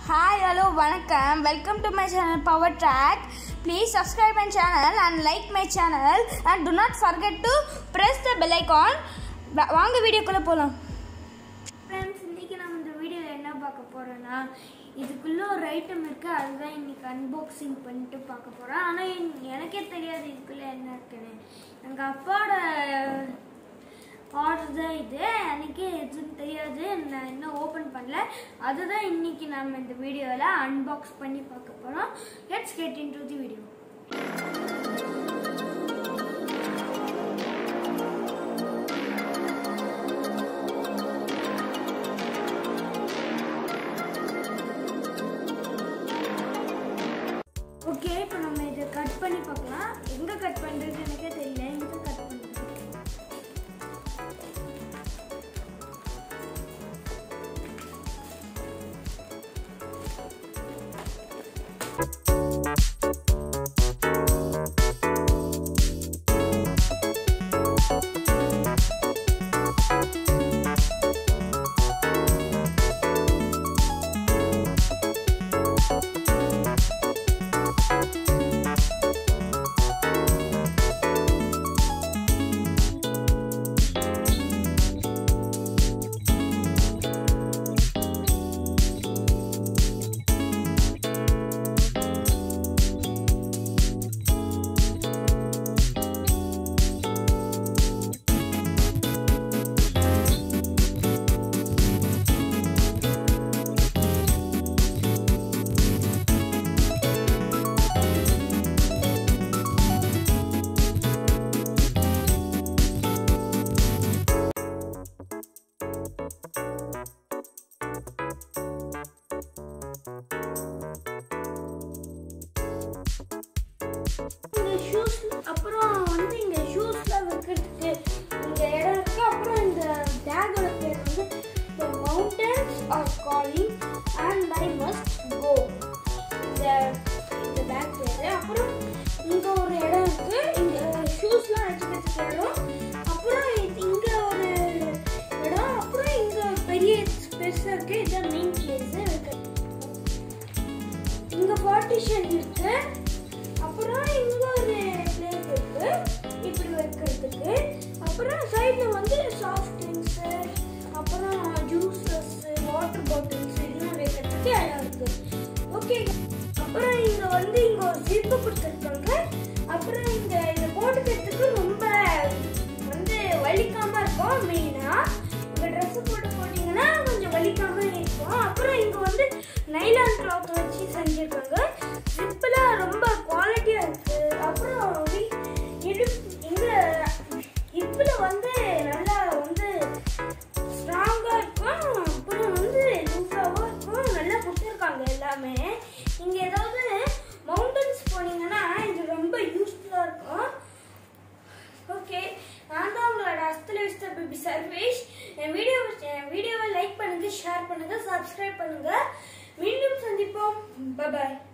hi hello வணக்கம் welcome to my channel power track please subscribe my channel and like my channel and do not forget to press the bell icon வாங்க வீடியோக்குள்ளே போகலாம் friends இன்றைக்கி நம்ம இந்த வீடியோவில் என்ன பார்க்க போகிறோன்னா இதுக்குள்ளே ஒரு ஐட்டம் இருக்குது அதுதான் இன்றைக்கி அன்பாக்சிங் பண்ணிட்டு பார்க்க போகிறோம் ஆனால் எனக்கே தெரியாது இதுக்குள்ளே என்ன இருக்குன்னு எங்கள் அப்பாவோட ஆர்டர் தான் இது எனக்கே எதுவும் தெரியாது நான் இன்னும் ஓப்பன் பண்ணல அதுதான் இன்னைக்கு நம்ம இந்த வீடியோவில் அன்பாக்ஸ் பண்ணி பார்க்க போகிறோம் let's get into the video okay இப்போ நம்ம இதை கட் பண்ணி பார்க்கலாம் எங்கே கட் பண்ணுறது எனக்கே தெரியல எங்கே கட் பண்ணுறது இந்த ஷூஸ் அப்புறம் வந்து இங்க ஷூஸ்லாம் வைக்கிறதுக்கு இந்த இடம் இருக்கு அப்புறம் இந்த பேக்கோட பேர் வந்து the mountains are calling and I must go இந்த இந்த பேக் பேரு அப்புறம் இங்க ஒரு இடம் இருக்கு இங்க ஷூஸ்லாம் வச்சுக்கிறதுக்கு இடம் அப்புறம் இது- இங்க ஒரு இடம் அப்புறம் இங்க பெரிய பெருசா இருக்கு இதான் மெயின் பிளேஸ் இருக்கு இங்க பார்ட்டிஷன் இருக்கு அப்புறம் இங்க ஒரு பிளேட் இருக்கு இப்படி வைக்கிறதுக்கு அப்புறம் சைடுல வந்து சாஃப்ட் ட்ரிங்க்ஸ் அப்புறம் ஜூஸஸ் வாட்டர் பாட்டில்ஸ் இதெல்லாம் வைக்கிறதுக்கு இடம் இருக்கு ஓகே அப்புறம் இங்க வந்து இங்க ஒரு ஜிப்பு கொடுத்துருக்காங்க அப்புறம் இந்த இதை போட்டுக்கிறதுக்கு ரொம்ப வந்து வலிக்காம இருக்கும் மெயினா இந்த ட்ரெஸ் போட்டு போட்டீங்கன்னா கொஞ்சம் வலிக்காம இருக்கும் அப்புறம் இங்க வந்து நைலான் கிளாத் வச்சு செஞ்சிருக்காங்க ஜிப்பில் ரொம்ப குவாலிட்டியா இருக்கு அப்புறம் வி- இடுப்பு இங்க இப்பில் வந்து நல்லா வந்து ஸ்ட்ராங்கா இருக்கும் அப்புறம் வந்து லூஸாகவும் இருக்கும் நல்லா கொடுத்துருக்காங்க எல்லாமே இங்க ஏதாவது மவுண்டன்ஸ் போனீங்கன்னா இது ரொம்ப யூஸ்ஃபுல்லா இருக்கும் ஓகே நான் தான் உங்களோட அஸ்தல விஸ்த பேபி சர்வேஷ் என் வீடியோ என் வீடியோவை லைக் பண்ணுங்க ஷேர் பண்ணுங்க சப்ஸ்கிரைப் பண்ணுங்க மீண்டும் சந்திப்போம் பபாய்